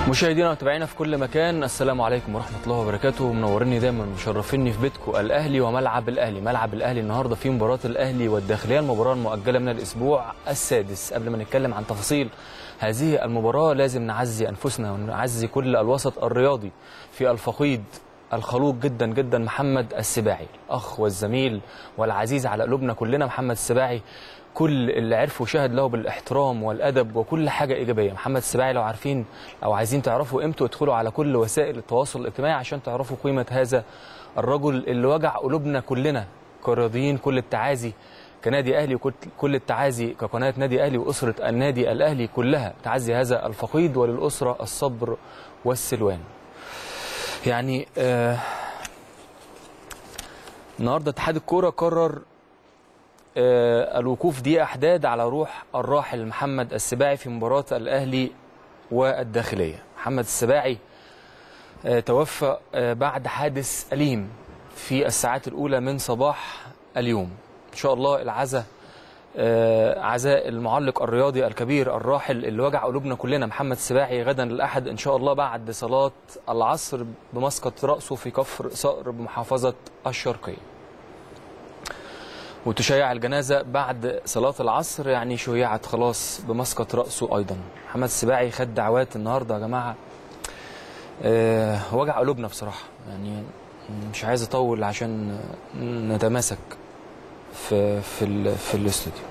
مشاهدينا ومتابعينا في كل مكان السلام عليكم ورحمه الله وبركاته منوريني دايما مشرفيني في بيتكم الاهلي وملعب الاهلي ملعب الاهلي النهارده في مباراه الاهلي والداخليه المباراه المؤجله من الاسبوع السادس قبل ما نتكلم عن تفاصيل هذه المباراه لازم نعزي انفسنا ونعزي كل الوسط الرياضي في الفقيد الخلوق جدا جدا محمد السباعي الاخ والزميل والعزيز على قلوبنا كلنا محمد السباعي كل اللي عرفه شهد له بالاحترام والادب وكل حاجه ايجابيه محمد السباعي لو عارفين او عايزين تعرفوا قيمته ادخلوا على كل وسائل التواصل الاجتماعي عشان تعرفوا قيمه هذا الرجل اللي وجع قلوبنا كلنا كرياضيين كل التعازي كنادي اهلي وكل التعازي كقناه نادي اهلي واسره النادي الاهلي كلها تعزي هذا الفقيد وللاسره الصبر والسلوان يعني آه النهارده اتحاد الكوره قرر آه الوقوف دقيقه احداد على روح الراحل محمد السباعي في مباراه الاهلي والداخليه محمد السباعي آه توفى آه بعد حادث اليم في الساعات الاولى من صباح اليوم ان شاء الله العزاء عزاء المعلق الرياضي الكبير الراحل اللي وجع قلوبنا كلنا محمد السباعي غدا الاحد ان شاء الله بعد صلاه العصر بمسقط راسه في كفر صقر بمحافظه الشرقيه وتشيع الجنازه بعد صلاه العصر يعني شيعت خلاص بمسقط راسه ايضا محمد السباعي خد دعوات النهارده يا جماعه أه وجع قلوبنا بصراحه يعني مش عايز اطول عشان نتماسك في في ال في الاستوديو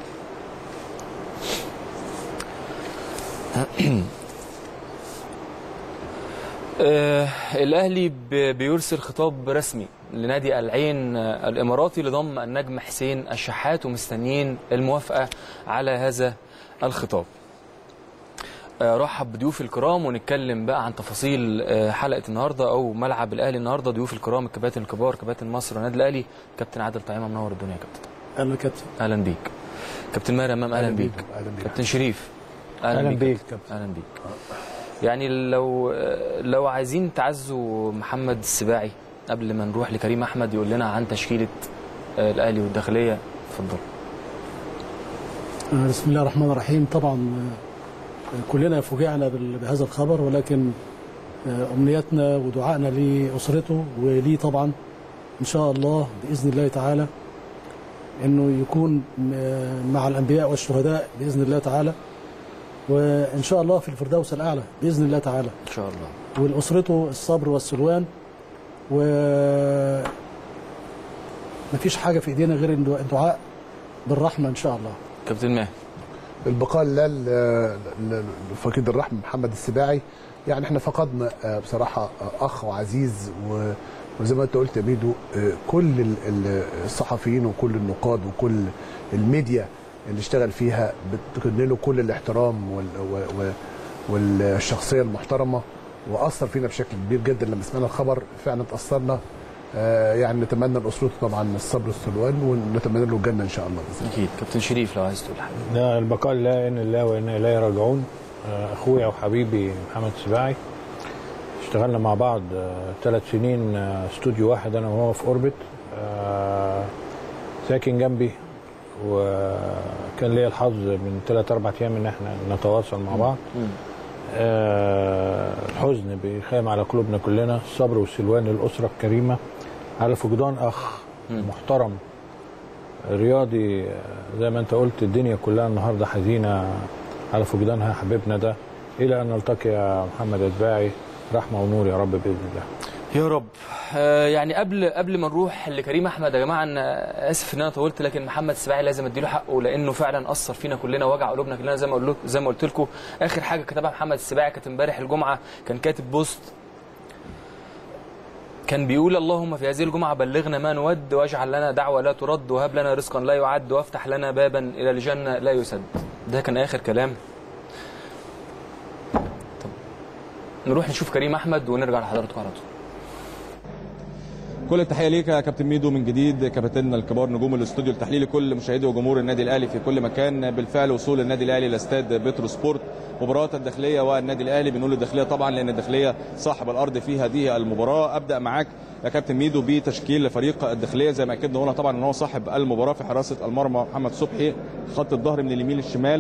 آه الاهلي بيرسل خطاب رسمي لنادي العين الاماراتي لضم النجم حسين الشحات ومستنيين الموافقه على هذا الخطاب آه رحب بضيوف الكرام ونتكلم بقى عن تفاصيل آه حلقه النهارده او ملعب الاهلي النهارده ضيوف الكرام الكباتن الكبار كباتن مصر والنادي الاهلي كابتن عادل طعيمه منور الدنيا يا كابتن اهلا كابتن اهلا بيك كابتن ماهر امام اهلا, أهلا بيك. بيك اهلا بيك كابتن شريف اهلا, أهلا بيك كابتن اهلا بيك يعني لو لو عايزين تعزوا محمد السباعي قبل ما نروح لكريم احمد يقول لنا عن تشكيله الاهلي والداخليه اتفضل بسم الله الرحمن الرحيم طبعا كلنا فوجئنا بهذا الخبر ولكن امنيتنا ودعائنا لاسرته وليه طبعا ان شاء الله باذن الله تعالى انه يكون مع الانبياء والشهداء باذن الله تعالى وان شاء الله في الفردوس الاعلى باذن الله تعالى ان شاء الله ولاسرته الصبر والسلوان و مفيش حاجه في ايدينا غير الدعاء بالرحمه ان شاء الله كابتن ماهر البقاء لله لفقيد الرحمه محمد السباعي يعني احنا فقدنا بصراحه اخ وعزيز وزي ما انت قلت يا ميدو كل الصحفيين وكل النقاد وكل الميديا اللي اشتغل فيها بتكن له كل الاحترام والشخصيه المحترمه واثر فينا بشكل كبير جدا لما سمعنا الخبر فعلا تاثرنا يعني نتمنى لاسرته طبعا الصبر والسلوان ونتمنى له الجنه ان شاء الله اكيد كابتن شريف لو عايز تقول حاجه لا البقاء لله ان الله وانا اليه راجعون اخويا وحبيبي محمد سباعي اشتغلنا مع بعض ثلاث سنين استوديو واحد انا وهو في اوربت ساكن جنبي وكان ليا الحظ من ثلاث اربع ايام ان احنا نتواصل مع بعض آه الحزن بيخيم على قلوبنا كلنا الصبر والسلوان للاسره الكريمه على فقدان اخ محترم رياضي زي ما انت قلت الدنيا كلها النهارده حزينه على فقدانها حبيبنا ده الى ان نلتقي يا محمد اتباعي رحمه ونور يا رب باذن الله يا رب آه يعني قبل قبل ما نروح لكريم احمد يا جماعه انا اسف ان انا طولت لكن محمد السباعي لازم اديله حقه لانه فعلا اثر فينا كلنا وجع قلوبنا كلنا زي ما قلت زي ما قلت لكم اخر حاجه كتبها محمد السباعي كانت امبارح الجمعه كان كاتب بوست كان بيقول اللهم في هذه الجمعه بلغنا ما نود واجعل لنا دعوه لا ترد وهب لنا رزقا لا يعد وافتح لنا بابا الى الجنه لا يسد ده كان اخر كلام طب نروح نشوف كريم احمد ونرجع لحضراتكم على طول كل التحيه ليك يا كابتن ميدو من جديد كباتننا الكبار نجوم الاستوديو التحليلي كل مشاهدي وجمهور النادي الاهلي في كل مكان بالفعل وصول النادي الاهلي لاستاد بترو سبورت مباراه الداخليه والنادي الاهلي بنقول الداخليه طبعا لان الداخليه صاحب الارض في هذه المباراه ابدا معاك يا كابتن ميدو بتشكيل فريق الداخليه زي ما اكدنا هنا طبعا ان هو صاحب المباراه في حراسه المرمى محمد صبحي خط الظهر من اليمين للشمال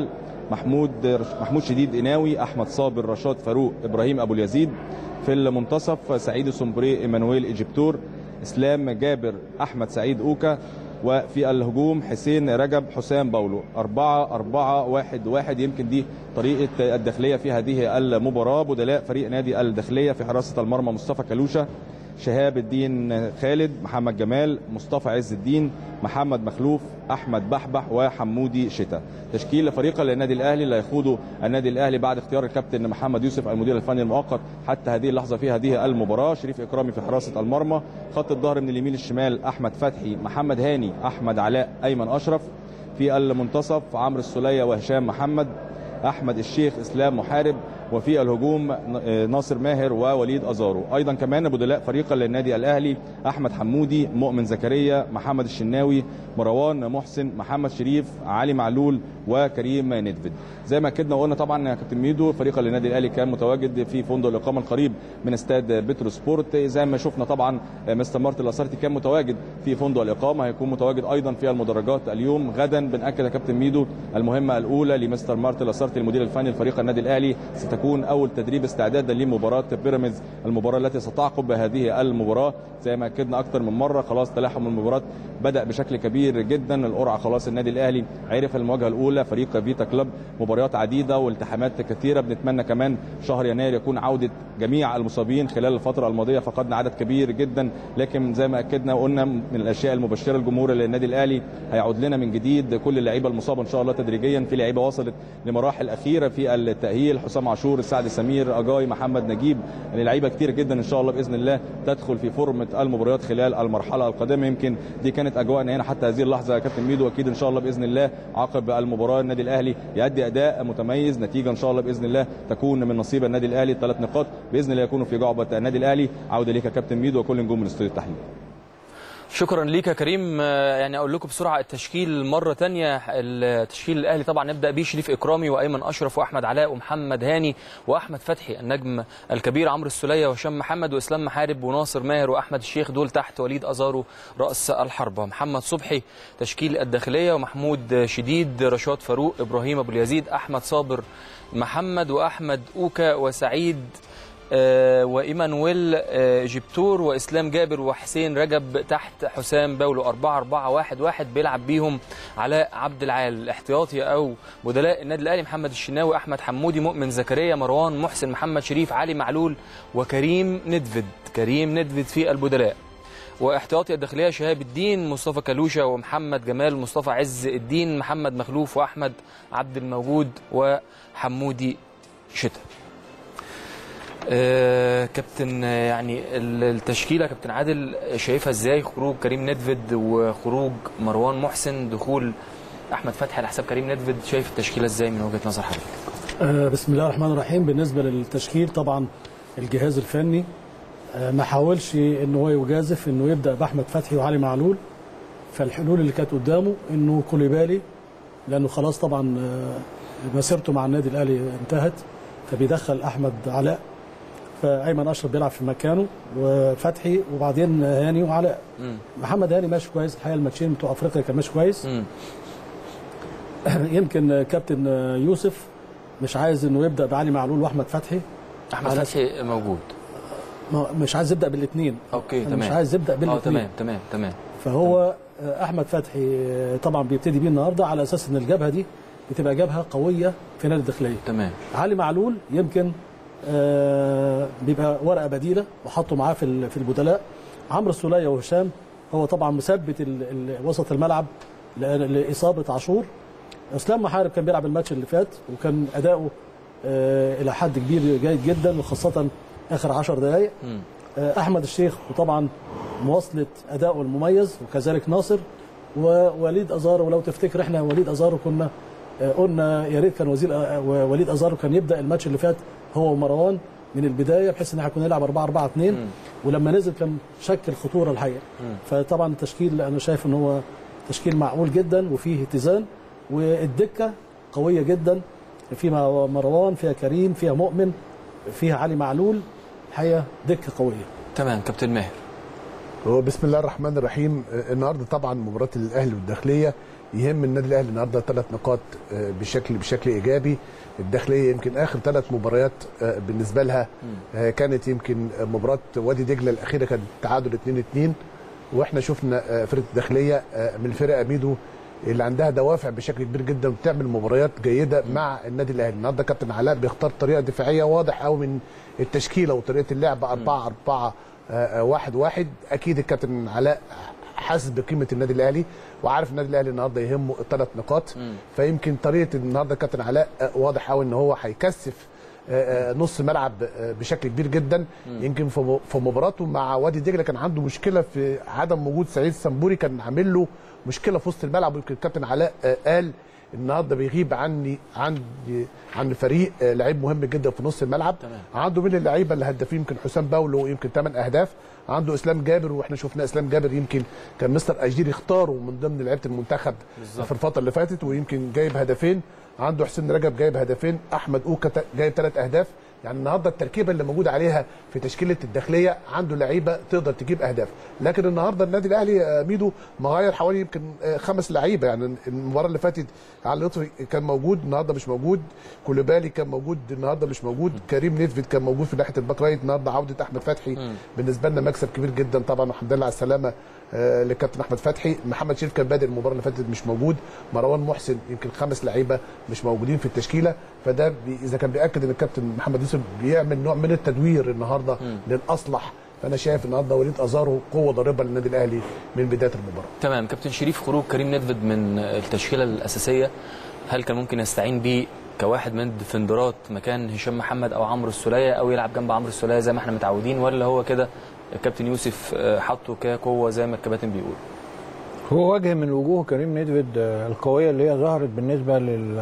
محمود محمود شديد قناوي احمد صابر رشاد فاروق ابراهيم ابو اليزيد في المنتصف سعيد السمبري ايمانويل ايجيبتور اسلام جابر احمد سعيد اوكا وفي الهجوم حسين رجب حسام باولو أربعة أربعة واحد واحد يمكن دي طريقة الداخلية في هذه المباراة بدلاء فريق نادي الداخلية في حراسة المرمى مصطفى كلوشة شهاب الدين خالد محمد جمال مصطفى عز الدين محمد مخلوف احمد بحبح وحمودي شتا تشكيل فريق النادي الاهلي اللي هيخوضه النادي الاهلي بعد اختيار الكابتن محمد يوسف المدير الفني المؤقت حتى هذه اللحظه في هذه المباراه شريف اكرامي في حراسه المرمى خط الظهر من اليمين للشمال احمد فتحي محمد هاني احمد علاء ايمن اشرف في المنتصف عمرو السوليه وهشام محمد احمد الشيخ اسلام محارب وفي الهجوم ناصر ماهر ووليد ازارو ايضا كمان بدلاء فريق للنادي الاهلي احمد حمودي مؤمن زكريا محمد الشناوي مروان محسن محمد شريف علي معلول وكريم ندفد زي ما اكدنا وقلنا طبعا يا كابتن ميدو فريق النادي الاهلي كان متواجد في فندق الاقامه القريب من استاد بترو سبورت زي ما شفنا طبعا مستر مارتن الاسارتي كان متواجد في فندق الاقامه هيكون متواجد ايضا في المدرجات اليوم غدا بناكد يا كابتن ميدو المهمه الاولى لمستر مارتن الاسارتي المدير الفني لفريق النادي الاهلي ستكون اول تدريب استعدادا لمباراه بيراميدز المباراه التي ستعقب هذه المباراه زي ما اكدنا اكثر من مره خلاص تلاحم المباراه بدا بشكل كبير جدا القرعه خلاص النادي الاهلي عرف المواجهه الاولى فريق فيتا كلوب مباريات عديده والتحامات كثيره بنتمنى كمان شهر يناير يكون عوده جميع المصابين خلال الفتره الماضيه فقدنا عدد كبير جدا لكن زي ما اكدنا وقلنا من الاشياء المبشره الجمهور للنادي الاهلي هيعود لنا من جديد كل اللعيبه المصابه ان شاء الله تدريجيا في لعيبه وصلت لمراحل اخيره في التاهيل حسام عاشور سعد سمير اجاي محمد نجيب يعني لعيبه كتير جدا ان شاء الله باذن الله تدخل في فورمه المباريات خلال المرحله القادمه يمكن دي كانت اجواءنا هنا حتى هذه اللحظه يا كابتن ميدو اكيد ان شاء الله باذن الله عقب المباراه النادي الاهلي يؤدي اداء متميز نتيجه ان شاء الله باذن الله تكون من نصيب النادي الاهلي ثلاث نقاط باذن الله يكونوا في جعبه النادي الاهلي عوده ليك يا كابتن ميدو وكل نجوم من استوديو التحليل شكرا ليك يا كريم آه، يعني اقول لكم بسرعه التشكيل مره تانية التشكيل الاهلي طبعا نبدا بيه شريف اكرامي وايمن اشرف واحمد علاء ومحمد هاني واحمد فتحي النجم الكبير عمرو السوليه وهشام محمد واسلام محارب وناصر ماهر واحمد الشيخ دول تحت وليد ازارو راس الحربه محمد صبحي تشكيل الداخليه ومحمود شديد رشاد فاروق ابراهيم ابو اليزيد احمد صابر محمد واحمد اوكا وسعيد آه، وايمانويل آه، جبتور واسلام جابر وحسين رجب تحت حسام باولو 4 4 1 1 بيلعب بيهم علاء عبد العال الاحتياطي او بدلاء النادي الاهلي محمد الشناوي احمد حمودي مؤمن زكريا مروان محسن محمد شريف علي معلول وكريم ندفد كريم ندفد في البدلاء واحتياطي الداخليه شهاب الدين مصطفى كلوشه ومحمد جمال مصطفى عز الدين محمد مخلوف واحمد عبد الموجود وحمودي شتا آه، كابتن آه، يعني ال- التشكيله كابتن عادل شايفها ازاي خروج كريم ندفد وخروج مروان محسن دخول احمد فتحي على حساب كريم ندفد شايف التشكيله ازاي من وجهه نظر حضرتك آه، بسم الله الرحمن الرحيم بالنسبه للتشكيل طبعا الجهاز الفني آه، ما حاولش ان هو يجازف انه يبدا باحمد فتحي وعلي معلول فالحلول اللي كانت قدامه انه كوليبالي لانه خلاص طبعا آه، مسيرته مع النادي الاهلي انتهت فبيدخل احمد علاء فايمن اشرف بيلعب في مكانه وفتحي وبعدين هاني وعلاء مم. محمد هاني ماشي كويس الحقيقه الماتشين بتوع افريقيا كان ماشي كويس مم. يمكن كابتن يوسف مش عايز انه يبدا بعلي معلول واحمد فتحي احمد على- فتحي موجود ما- مش عايز يبدا بالاثنين اوكي مش تمام عايز يبدا اه بالاثنين تمام تمام تمام فهو آه، احمد فتحي آه، طبعا بيبتدي بيه النهارده على اساس ان الجبهه دي بتبقى جبهه قويه في نادي الداخليه تمام علي معلول يمكن آه، بيبقى ورقه بديله وحطه معاه في ال- في البدلاء عمرو السوليه وهشام هو طبعا مثبت ال- ال- وسط الملعب ل- لاصابه عاشور اسلام محارب كان بيلعب الماتش اللي فات وكان اداؤه آه، الى حد كبير جيد جدا وخاصه اخر 10 دقائق مم. آه، احمد الشيخ وطبعا مواصله اداؤه المميز وكذلك ناصر ووليد ازارو ولو تفتكر احنا وليد ازارو كنا آه، قلنا يا ريت كان وزير آه، وليد ازارو كان يبدا الماتش اللي فات هو ومروان من البدايه بحيث ان احنا كنا نلعب 4 4 2 ولما نزل كان شكل خطوره الحقيقه فطبعا التشكيل انا شايف ان هو تشكيل معقول جدا وفيه اتزان والدكه قويه جدا فيها مروان فيها كريم فيها مؤمن فيها علي معلول الحقيقه دكه قويه تمام كابتن ماهر هو بسم الله الرحمن الرحيم آه، النهارده طبعا مباراه الاهلي والداخليه يهم النادي الاهلي النهارده ثلاث نقاط آه، بشكل بشكل ايجابي الداخليه يمكن اخر ثلاث مباريات آه، بالنسبه لها آه، كانت يمكن مباراه وادي دجله الاخيره كانت تعادل 2 2 واحنا شفنا آه، فرقه الداخليه آه، من الفرقه ميدو اللي عندها دوافع بشكل كبير جدا وبتعمل مباريات جيده مع النادي الاهلي النهارده كابتن علاء بيختار طريقه دفاعيه واضح قوي من التشكيله وطريقه اللعب 4 4 واحد واحد اكيد الكابتن علاء حاسس بقيمه النادي الاهلي وعارف النادي الاهلي النهارده يهمه الثلاث نقاط فيمكن طريقه النهارده كابتن علاء آه، واضح قوي ان هو هيكثف آه، آه، نص ملعب آه، بشكل كبير جدا يمكن في م- في مباراته مع وادي دجله كان عنده مشكله في عدم وجود سعيد سمبوري كان عامل له مشكله في وسط الملعب ويمكن الكابتن علاء آه، قال النهارده بيغيب عني عندي عن الفريق آه، لعيب مهم جدا في نص الملعب تمام. عنده من اللعيبه اللي هدافين يمكن حسام باولو يمكن 8 اهداف عنده اسلام جابر واحنا شفنا اسلام جابر يمكن كان مستر اجير يختاره من ضمن لعيبه المنتخب بالظبط. في الفتره اللي فاتت ويمكن جايب هدفين عنده حسين رجب جايب هدفين احمد اوكا ت- جايب ثلاث اهداف يعني النهارده التركيبه اللي موجود عليها في تشكيله الداخليه عنده لعيبه تقدر تجيب اهداف لكن النهارده النادي الاهلي آه، ميدو مغير حوالي يمكن آه، خمس لعيبه يعني المباراه اللي فاتت علي لطفي كان موجود النهارده مش موجود كوليبالي كان موجود النهارده مش موجود كريم نيدفيد كان موجود في ناحيه الباك رايت النهارده عوده احمد فتحي بالنسبه لنا مكسب كبير جدا طبعا والحمد لله على السلامه آه، للكابتن احمد فتحي محمد شريف كان بادئ المباراه اللي فاتت مش موجود مروان محسن يمكن خمس لعيبه مش موجودين في التشكيله فده بي اذا كان بياكد ان الكابتن محمد يوسف بيعمل نوع من التدوير النهارده للاصلح فانا شايف النهارده وليد ازارو قوه ضاربه للنادي الاهلي من بدايه المباراه تمام كابتن شريف خروج كريم ندفد من التشكيله الاساسيه هل كان ممكن يستعين بيه كواحد من الديفندرات مكان هشام محمد او عمرو السوليه او يلعب جنب عمرو السوليه زي ما احنا متعودين ولا هو كده الكابتن يوسف آه، حطه كقوه زي ما الكباتن بيقول هو وجه من وجوه كريم نيدفيد آه، القويه اللي هي ظهرت بالنسبه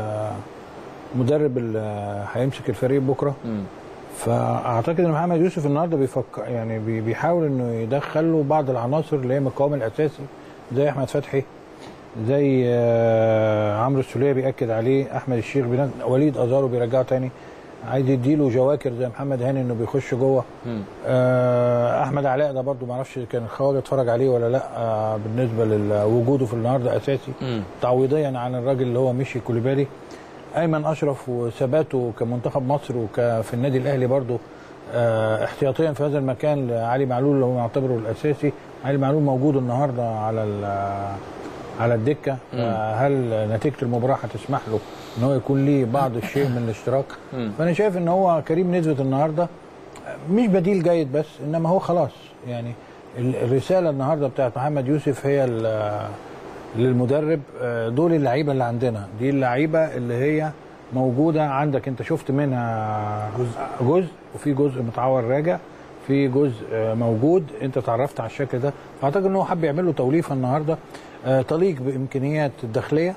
للمدرب اللي آه، هيمسك الفريق بكره مم. فاعتقد ان محمد يوسف النهارده بيفكر يعني بي- بيحاول انه يدخل له بعض العناصر اللي هي من القوام الاساسي زي احمد فتحي زي آه، عمرو السوليه بياكد عليه احمد الشيخ بينزل وليد ازارو بيرجعه تاني عايز يديله جواكر زي محمد هاني انه بيخش جوه مم. آه، احمد علاء ده برضو معرفش كان الخواجه اتفرج عليه ولا لا آه، بالنسبه لوجوده في النهارده اساسي مم. تعويضيا عن الراجل اللي هو مشي كوليبالي ايمن اشرف وثباته كمنتخب مصر وفي النادي الاهلي برضو آه، احتياطيا في هذا المكان لعلي معلول اللي هو معتبره الاساسي علي معلول موجود النهارده على ال- على الدكه آه، هل نتيجه المباراه هتسمح له ان هو يكون ليه بعض الشيء من الاشتراك مم. فانا شايف ان هو كريم نزوت النهارده مش بديل جيد بس انما هو خلاص يعني ال- الرساله النهارده بتاعت محمد يوسف هي ال- للمدرب آه، دول اللعيبه اللي عندنا دي اللعيبه اللي هي موجوده عندك انت شفت منها جزء, جزء وفي جزء متعور راجع في جزء آه، موجود انت تعرفت على الشكل ده فاعتقد ان هو حب يعمل له توليفه النهارده آه، تليق بامكانيات الداخليه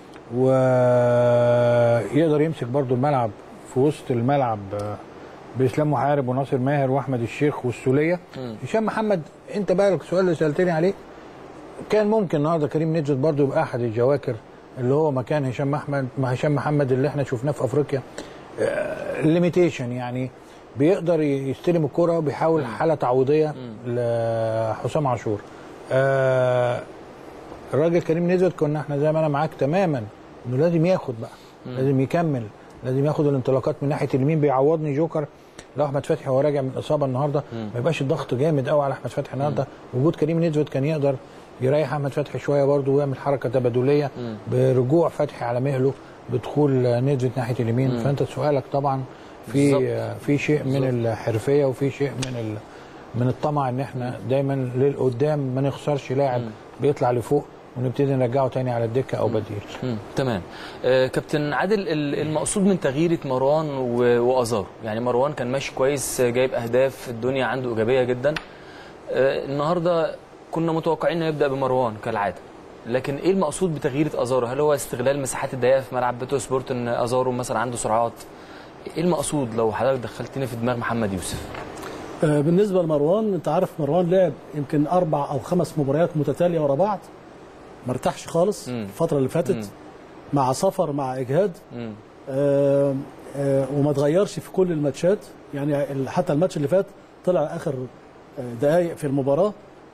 ويقدر يمسك برضو الملعب في وسط الملعب آه، باسلام محارب وناصر ماهر واحمد الشيخ والسوليه هشام محمد انت بقى السؤال اللي سالتني عليه كان ممكن النهارده كريم نجد برضو يبقى احد الجواكر اللي هو مكان هشام محمد مع هشام محمد اللي احنا شفناه في افريقيا ليميتيشن يعني بيقدر يستلم الكرة وبيحاول حالة تعويضية لحسام عاشور آه، الراجل كريم نزل كنا احنا زي ما انا معاك تماما انه لازم ياخد بقى لازم يكمل لازم ياخد الانطلاقات من ناحيه اليمين بيعوضني جوكر لو احمد فتحي هو راجع من اصابه النهارده ما يبقاش الضغط جامد قوي على احمد فتحي النهارده وجود كريم نزوت كان يقدر يريح احمد فتحي شويه برده ويعمل حركه تبادليه برجوع فتحي على مهله بدخول نزوت ناحيه اليمين فانت سؤالك طبعا في بالظبط. في شيء من الحرفيه وفي شيء من ال من الطمع ان احنا دايما للقدام ما نخسرش لاعب بيطلع لفوق ونبتدي نرجعه تاني على الدكه او بديل مم. تمام آه كابتن عادل ال- المقصود من تغييره مروان و- وازارو يعني مروان كان ماشي كويس آه، جايب اهداف الدنيا عنده ايجابيه جدا آه النهارده كنا متوقعين انه يبدا بمروان كالعاده لكن ايه المقصود بتغيير ازارو هل هو استغلال مساحات الضيقه في ملعب بيتو سبورت ان ازارو مثلا عنده سرعات ايه المقصود لو حضرتك دخلتني في دماغ محمد يوسف آه، بالنسبه لمروان انت عارف مروان لعب يمكن اربع او خمس مباريات متتاليه ورا بعض ما ارتاحش خالص مم. الفتره اللي فاتت مع سفر مع اجهاد مم. آه، آه، وما اتغيرش في كل الماتشات يعني ال- حتى الماتش اللي فات طلع اخر آه، دقائق في المباراه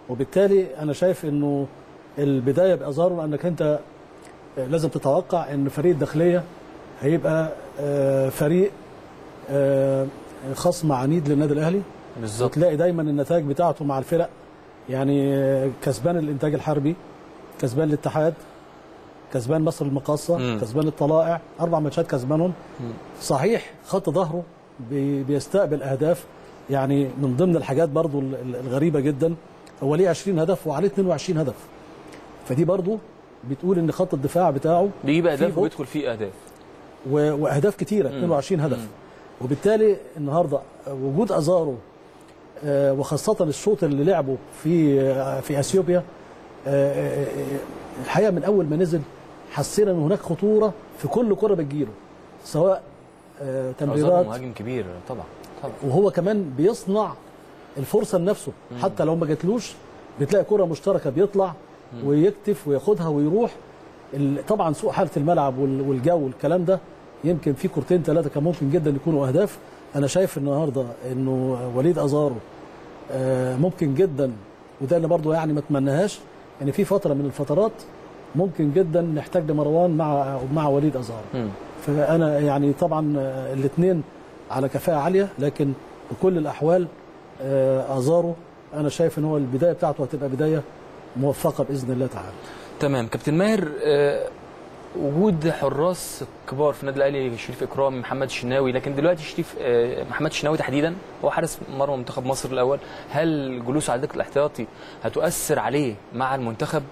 وبالتالي انا شايف انه البدايه بازارو انك انت لازم تتوقع ان فريق الداخليه هيبقى آه، فريق آه، خصم عنيد للنادي الاهلي بالظبط وتلاقي دايما النتائج بتاعته مع الفرق يعني آه، كسبان الانتاج الحربي كسبان الاتحاد كسبان مصر المقاصه مم. كسبان الطلائع اربع ماتشات كسبانهم صحيح خط ظهره بي- بيستقبل اهداف يعني من ضمن الحاجات برضو ال- ال- الغريبه جدا هو ليه 20 هدف وعليه 22 هدف فدي برضو بتقول ان خط الدفاع بتاعه بيجيب اهداف في بطء. وبيدخل فيه اهداف و- واهداف كتيره 22 هدف وبالتالي النهارده وجود ازارو آه، وخاصه الشوط اللي لعبه في آه، في اثيوبيا آه، آه، آه، الحقيقه من اول ما نزل حسينا ان هناك خطوره في كل كره بتجيله سواء آه، أظهر تمريرات مهاجم كبير طبعا طبعا وهو كمان بيصنع الفرصه لنفسه حتى لو ما جاتلوش بتلاقي كره مشتركه بيطلع ويكتف وياخدها ويروح ال- طبعا سوء حاله الملعب وال- والجو والكلام ده يمكن في كورتين ثلاثه كان ممكن جدا يكونوا اهداف انا شايف النهارده انه وليد ازارو آه، ممكن جدا وده اللي برضه يعني ما اتمناهاش ان في فتره من الفترات ممكن جدا نحتاج لمروان مع مع وليد ازارو مم. فانا يعني طبعا الاثنين على كفاءه عاليه لكن بكل الاحوال آه، ازارو انا شايف ان هو البدايه بتاعته هتبقى بدايه موفقه باذن الله تعالى تمام كابتن ماهر آه، وجود حراس كبار في النادي الاهلي شريف اكرام محمد الشناوي لكن دلوقتي شريف آه، محمد الشناوي تحديدا هو حارس مرمى منتخب مصر الاول هل جلوسه على دكه الاحتياطي هتؤثر عليه مع المنتخب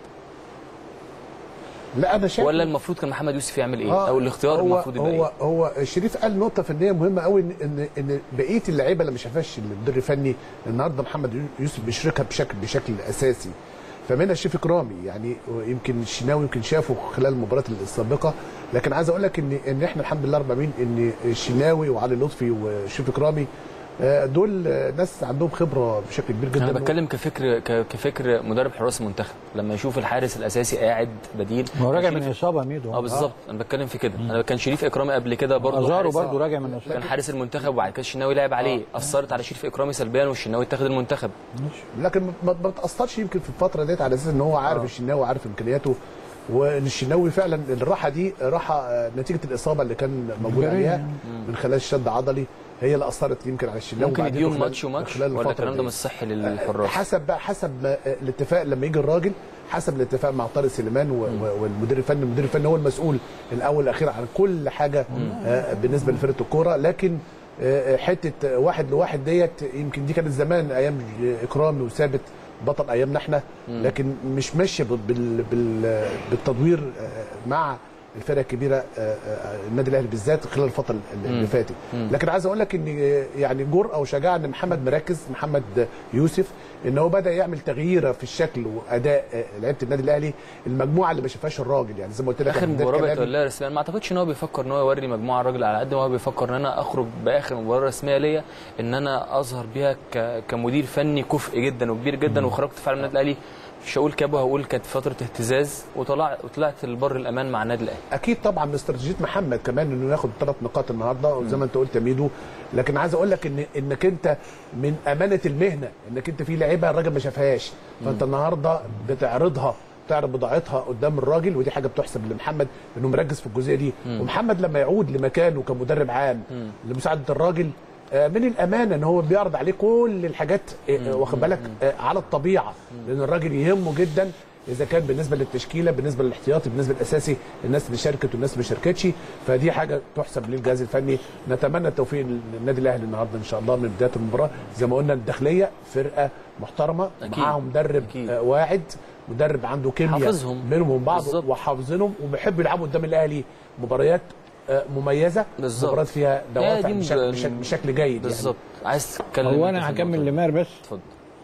لا انا شايف ولا المفروض كان محمد يوسف يعمل ايه آه، او الاختيار هو المفروض يبقى هو ايه هو شريف قال نقطه فنيه مهمه قوي ان ان ان بقيه اللعيبه اللي ما شافهاش المدير الفني النهارده محمد يوسف بيشركها بشكل بشكل اساسي فمنها شريف اكرامي يعني يمكن الشناوي يمكن شافه خلال المباريات السابقه لكن عايز اقول لك ان ان احنا الحمد لله رب العالمين ان الشناوي وعلي لطفي وشريف اكرامي آه، دول آه، ناس عندهم خبره بشكل كبير جدا انا بتكلم كفكر ك- كفكر مدرب حراس المنتخب لما يشوف الحارس الاساسي قاعد بديل ما هو راجع شريف- من اصابه ميدو اه بالظبط انا بتكلم في كده انا كان شريف اكرامي قبل كده برضه ازارو حارس- برضه راجع من اصابه كان حارس المنتخب وبعد كده الشناوي لعب عليه اثرت على شريف اكرامي سلبيا والشناوي اتخذ المنتخب لكن ما ما بتاثرش يمكن في الفتره ديت على اساس ان هو عارف آه. الشناوي عارف امكانياته وان الشناوي فعلا الراحه دي راحه آه، نتيجه الاصابه اللي كان موجود جريء عليها يعني. من خلال شد عضلي هي اللي اثرت يمكن على الشناوي ممكن وبعدين يديهم خلال- ماتش وماتش خلال ولا الفترة الكلام ده دي. مش صحي للحراس حسب بقى حسب ما آه، الاتفاق لما يجي الراجل حسب الاتفاق مع طارق سليمان و- و- والمدير الفني المدير الفني هو المسؤول الاول والاخير عن كل حاجه آه، بالنسبه لفرقه الكوره لكن آه، حته واحد لواحد ديت يمكن دي كانت زمان ايام اكرامي وثابت بطل ايامنا احنا لكن مش ماشيه بال- بال- بال- بالتدوير آه، مع الفرق الكبيره آه، آه، النادي الاهلي بالذات خلال الفتره اللي اللي فاتت لكن عايز اقول لك ان آه، يعني جرأه وشجاعه ان محمد مركز محمد يوسف ان هو بدا يعمل تغيير في الشكل واداء آه، لعيبه النادي الاهلي المجموعه اللي ما شافهاش الراجل يعني زي ما قلت لك اخر في بداية مباراه كلامي. بقت ولا رسميا ما اعتقدش ان هو بيفكر ان هو يوري مجموعه الراجل على قد ما هو بيفكر ان انا اخرج باخر مباراه رسميه ليا ان انا اظهر بيها ك- كمدير فني كفء جدا وكبير جدا وخرجت فعلا من النادي الاهلي مش هقول كابو هقول كانت فتره اهتزاز وطلع وطلعت لبر الامان مع النادي الاهلي اكيد طبعا من استراتيجيه محمد كمان انه ياخد ثلاث نقاط النهارده وزي ما انت قلت يا ميدو لكن عايز اقول لك ان انك انت من امانه المهنه انك انت في لعيبه الراجل ما شافهاش فانت النهارده بتعرضها تعرض بضاعتها قدام الراجل ودي حاجه بتحسب لمحمد انه مركز في الجزئيه دي ومحمد لما يعود لمكانه كمدرب عام لمساعده الراجل آه، من الامانه ان هو بيعرض عليه كل الحاجات آه، آه، واخد بالك آه، على الطبيعه لان الراجل يهمه جدا اذا كان بالنسبه للتشكيله بالنسبه للاحتياطي بالنسبه للاساسي الناس اللي شاركت والناس اللي ما شاركتش فدي حاجه تحسب للجهاز الفني نتمنى التوفيق للنادي الاهلي النهارده ان شاء الله من بدايه المباراه زي ما قلنا الداخليه فرقه محترمه أكيد. معاهم مدرب أكيد. آه، واعد مدرب عنده كيمياء حافظهم. بينهم وبين بعض بالظبط. وحافظينهم وبيحبوا يلعبوا قدام الاهلي مباريات آه، مميزه بالظبط. مباريات فيها هي دوافع دي بشكل, مج- بشكل, بشكل جيد بالظبط عايز تتكلم هو أنت انا في هكمل النقطة دي. لماهر بس اتفضل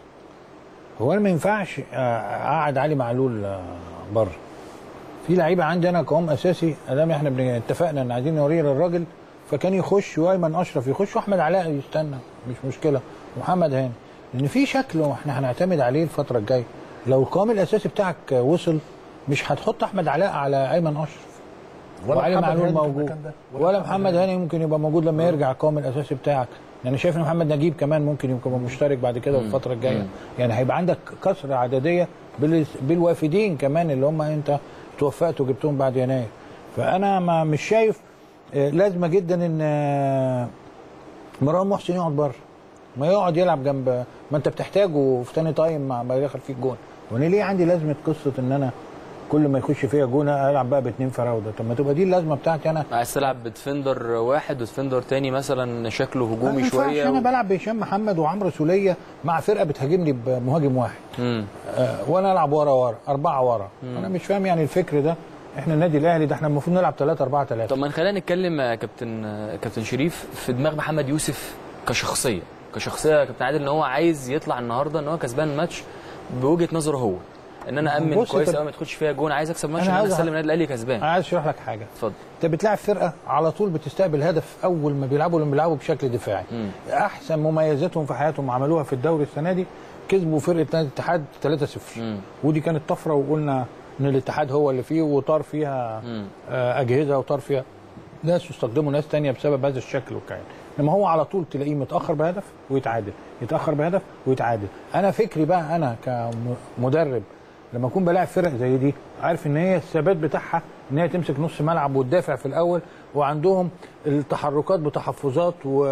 هو انا ما ينفعش آه، اقعد علي معلول آه، بره في لعيبه عندي انا كهم اساسي ادام احنا بن- اتفقنا ان عايزين نوريه للراجل فكان يخش وايمن اشرف يخش واحمد علاء يستنى مش مشكله ومحمد هاني لان في شكل واحنا هنعتمد عليه الفتره الجايه لو القوام الاساسي بتاعك آه، وصل مش هتحط احمد علاء على ايمن اشرف ولا وعلي محمد معلول هاني في موجود المكان ده. ولا محمد هاني ممكن يبقى موجود لما يرجع القوام الاساسي بتاعك انا شايف ان محمد نجيب كمان ممكن يكون مشترك بعد كده في الفتره الجايه يعني هيبقى عندك كثره عدديه بال- بالوافدين كمان اللي هم انت توفقت وجبتهم بعد يناير فانا ما مش شايف آه، لازمه جدا ان آه، مروان محسن يقعد بره ما يقعد يلعب جنب ما انت بتحتاجه في تاني تايم مع ما يدخل فيك جون وانا ليه عندي لازمه قصه ان انا كل ما يخش فيها جون العب بقى باثنين فراوده طب ما تبقى دي اللازمه بتاعتي انا عايز تلعب بديفندر واحد وديفندر تاني مثلا شكله ما هجومي ينفعش شويه انا و... بلعب بهشام محمد وعمرو سوليه مع فرقه بتهاجمني بمهاجم واحد مم. آه وانا العب ورا ورا اربعه ورا انا مش فاهم يعني الفكر ده احنا النادي الاهلي ده احنا المفروض نلعب 3 4 3 طب ما خلينا نتكلم يا كابتن كابتن شريف في دماغ محمد يوسف كشخصيه كشخصيه يا كابتن عادل ان هو عايز يطلع النهارده ان هو كسبان الماتش بوجهه نظره هو ان انا امن بص كويس طب- قوي ما تدخلش فيها جون عايز اكسب الماتش أنا ان انا عايز أ- اسلم النادي الاهلي كسبان انا عايز اشرح لك حاجه اتفضل انت بتلاعب فرقه على طول بتستقبل هدف اول ما بيلعبوا لما بيلعبوا بشكل دفاعي مم. احسن مميزاتهم في حياتهم عملوها في الدوري السنه دي كسبوا فرقه نادي الاتحاد 3-0 مم. ودي كانت طفره وقلنا ان الاتحاد هو اللي فيه وطار فيها مم. آه، اجهزه وطار فيها ناس واستخدموا ناس تانية بسبب هذا الشكل والكلام انما هو على طول تلاقيه متاخر بهدف ويتعادل يتاخر بهدف ويتعادل انا فكري بقى انا كمدرب لما اكون بلاعب فرق زي دي عارف ان هي الثبات بتاعها ان هي تمسك نص ملعب وتدافع في الاول وعندهم التحركات بتحفظات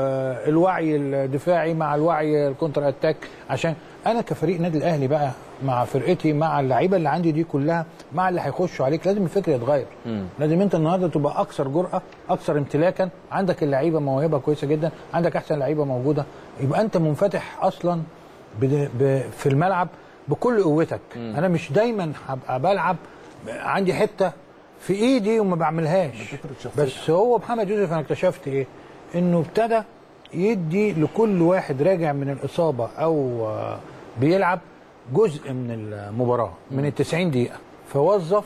والوعي الدفاعي مع الوعي الكونتر اتاك عشان انا كفريق نادي الاهلي بقى مع فرقتي مع اللعيبه اللي عندي دي كلها مع اللي هيخشوا عليك لازم الفكر يتغير مم. لازم انت النهارده تبقى اكثر جرأه اكثر امتلاكا عندك اللعيبه موهبه كويسه جدا عندك احسن لعيبه موجوده يبقى انت منفتح اصلا بد- ب- في الملعب بكل قوتك انا مش دايما هبقى بلعب عندي حته في ايدي وما بعملهاش بس هو محمد يوسف انا اكتشفت ايه انه ابتدى يدي لكل واحد راجع من الاصابه او آه، بيلعب جزء من المباراه من ال 90 دقيقه فوظف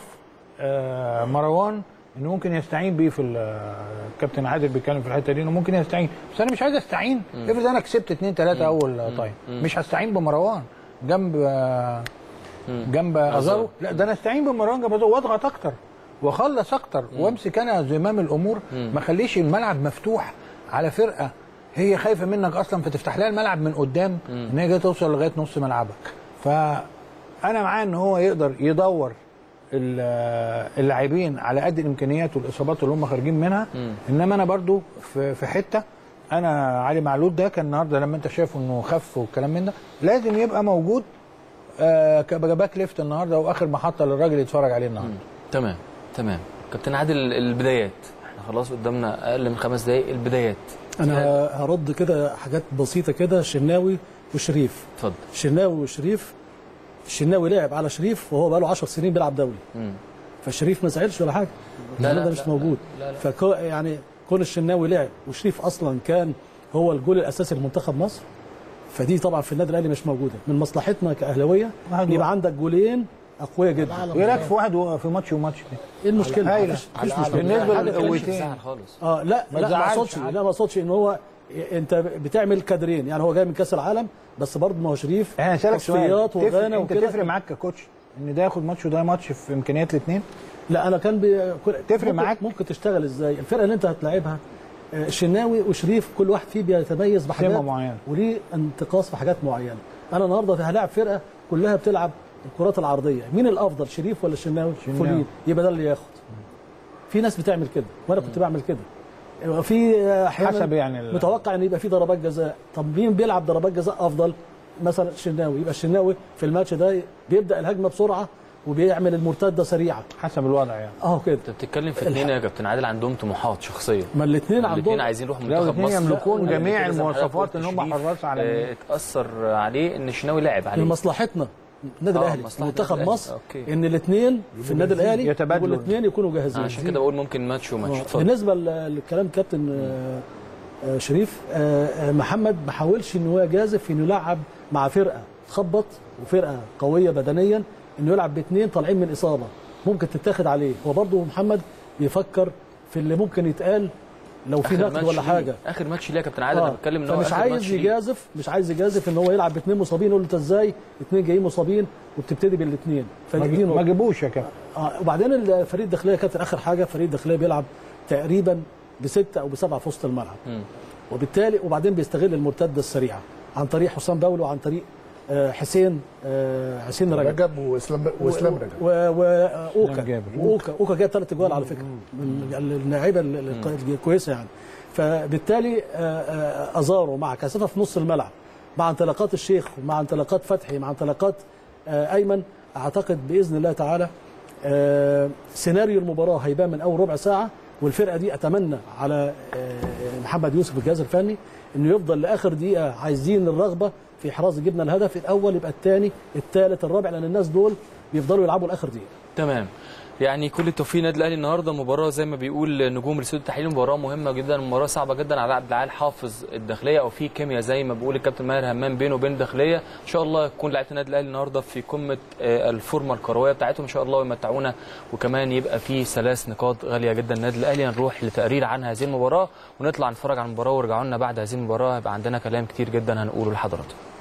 آه، مروان انه ممكن يستعين بيه في ال- الكابتن عادل بيتكلم في الحته دي انه ممكن يستعين بس انا مش عايز استعين افرض انا كسبت 2 3 اول تايم مش هستعين بمروان جنب آه، جنب ازارو لا ده انا استعين بمروان جنب ازارو واضغط اكتر واخلص اكتر وامسك انا زمام الامور ما اخليش الملعب مفتوح على فرقه هي خايفه منك اصلا فتفتح لها الملعب من قدام ان هي جايه توصل لغايه نص ملعبك فانا معاه ان هو يقدر يدور ال- اللاعبين على قد الامكانيات والاصابات اللي هم خارجين منها انما انا برضو في في حته انا علي معلول ده كان النهارده لما انت شايفه انه خف والكلام من ده لازم يبقى موجود آه كباك ليفت النهارده واخر محطه للراجل يتفرج عليه النهارده تمام تمام كابتن عادل البدايات احنا خلاص قدامنا اقل من خمس دقايق البدايات انا هرد كده حاجات بسيطه كده شناوي وشريف اتفضل شناوي وشريف الشناوي لعب على شريف وهو بقى له 10 سنين بيلعب دولي مم. فالشريف ما زعلش ولا حاجه لا، الكلام لا، ده مش لا، موجود لا، لا. فكو يعني كون الشناوي لعب وشريف اصلا كان هو الجول الاساسي لمنتخب مصر فدي طبعا في النادي الاهلي مش موجوده من مصلحتنا كاهلاويه واحد يبقى عندك جولين اقوياء جدا ايه رايك في واحد و- في ماتش وماتش دي ايه المشكله؟ هايلة. مفيش مفيش على- مشكله بالنسبة حاجة كانش للقوتين. بتزعل خالص اه لا ما لا ما تزعلش اقصدش عادي. لا ما اقصدش ان هو انت بتعمل كادرين يعني هو جاي من كاس العالم بس برضه ما هو شريف احنا هنسالك سؤال تصفيات تفرق وغانا انت وكده تفرق معاك ككوتش ان ده ياخد ماتش وده ماتش في امكانيات الاثنين لا انا كان بي... كل- تفرق ممكن- معاك؟ ممكن تشتغل ازاي الفرقه اللي انت هتلاعبها آه، الشناوي وشريف كل واحد فيه بيتميز بحاجات سمة معينة. وليه انتقاص في حاجات معينه انا النهارده هلاعب فرقه كلها بتلعب الكرات العرضيه مين الافضل شريف ولا الشناوي شناوي. فولين يبقى ده اللي ياخد في ناس بتعمل كده وانا كنت بعمل كده في احيانا حسب يعني ال- متوقع ان يبقى في ضربات جزاء طب مين بيلعب ضربات جزاء افضل مثلا الشناوي يبقى الشناوي في الماتش ده بيبدا الهجمه بسرعه وبيعمل المرتده سريعه حسب الوضع يعني اهو كده انت بتتكلم في اثنين يا كابتن عادل عندهم طموحات شخصيه ما الاثنين الاثنين عندهم عايزين يروحوا لا منتخب الاثنين مصر يملكون وقبل جميع كده زي ما حضرتك المواصفات قلت ان هم شريف، حراس عالميين آه، اتاثر عليه ان الشناوي لاعب عليه لمصلحتنا النادي آه، الاهلي مصلحة منتخب النادي مصر الأهلي. أوكي. ان الاثنين في النادي الاهلي يتبادلوا. الاثنين يكونوا جاهزين عشان كده بقول ممكن ماتش وماتش آه. اتفضل بالنسبه ل- لكلام كابتن آه، آه، شريف آه، آه، محمد ما حاولش ان هو يجازف انه يلعب مع فرقه تخبط وفرقه قويه بدنيا انه يلعب باثنين طالعين من اصابه ممكن تتاخد عليه هو برضه محمد بيفكر في اللي ممكن يتقال لو في آخر نقد ماتش ولا ليه- حاجه اخر ماتش ليه يا كابتن عادل انا بتكلم ان هو فمش آخر عايز ماتش ليه. يجازف مش عايز يجازف ان هو يلعب باثنين مصابين يقول له انت ازاي اثنين جايين مصابين وبتبتدي بالاثنين ما فدي جي- نقطة. ما جيبوش يا كابتن آه وبعدين الفريق الداخليه كانت اخر حاجه فريق الداخليه بيلعب تقريبا بسته او بسبعه في وسط الملعب مم. وبالتالي وبعدين بيستغل المرتده السريعه عن طريق حسام باولو وعن طريق آه، حسين آه، حسين رجب رجب واسلام واسلام رجب واوكا جابر. اوكا اوكا جاب ثلاث اجوال على فكره من اللعيبه ال- ال- الكويسه يعني فبالتالي آه، آه، ازارو مع كثافه في نص الملعب مع انطلاقات الشيخ مع انطلاقات فتحي مع انطلاقات آه، ايمن اعتقد باذن الله تعالى آه، سيناريو المباراه هيبان من اول ربع ساعه والفرقه دي اتمنى على آه، محمد يوسف الجهاز الفني انه يفضل لاخر دقيقه عايزين الرغبه في احراز جبنا الهدف الاول يبقى الثاني الثالث الرابع لان الناس دول بيفضلوا يلعبوا لاخر دقيقه تمام يعني كل التوفيق للنادي الاهلي النهارده مباراه زي ما بيقول نجوم الاستوديو التحليلي مباراه مهمه جدا مباراه صعبه جدا على عبد العال حافظ الداخليه او في كيمياء زي ما بيقول الكابتن ماهر همام بينه وبين الداخليه ان شاء الله يكون لعيبه النادي الاهلي النهارده في قمه آه، الفورمه الكرويه بتاعتهم ان شاء الله ويمتعونا وكمان يبقى في ثلاث نقاط غاليه جدا النادي الاهلي هنروح لتقرير عن هذه المباراه ونطلع نتفرج على المباراه وارجعوا لنا بعد هذه المباراه هيبقى عندنا كلام كتير جدا هنقوله لحضراتكم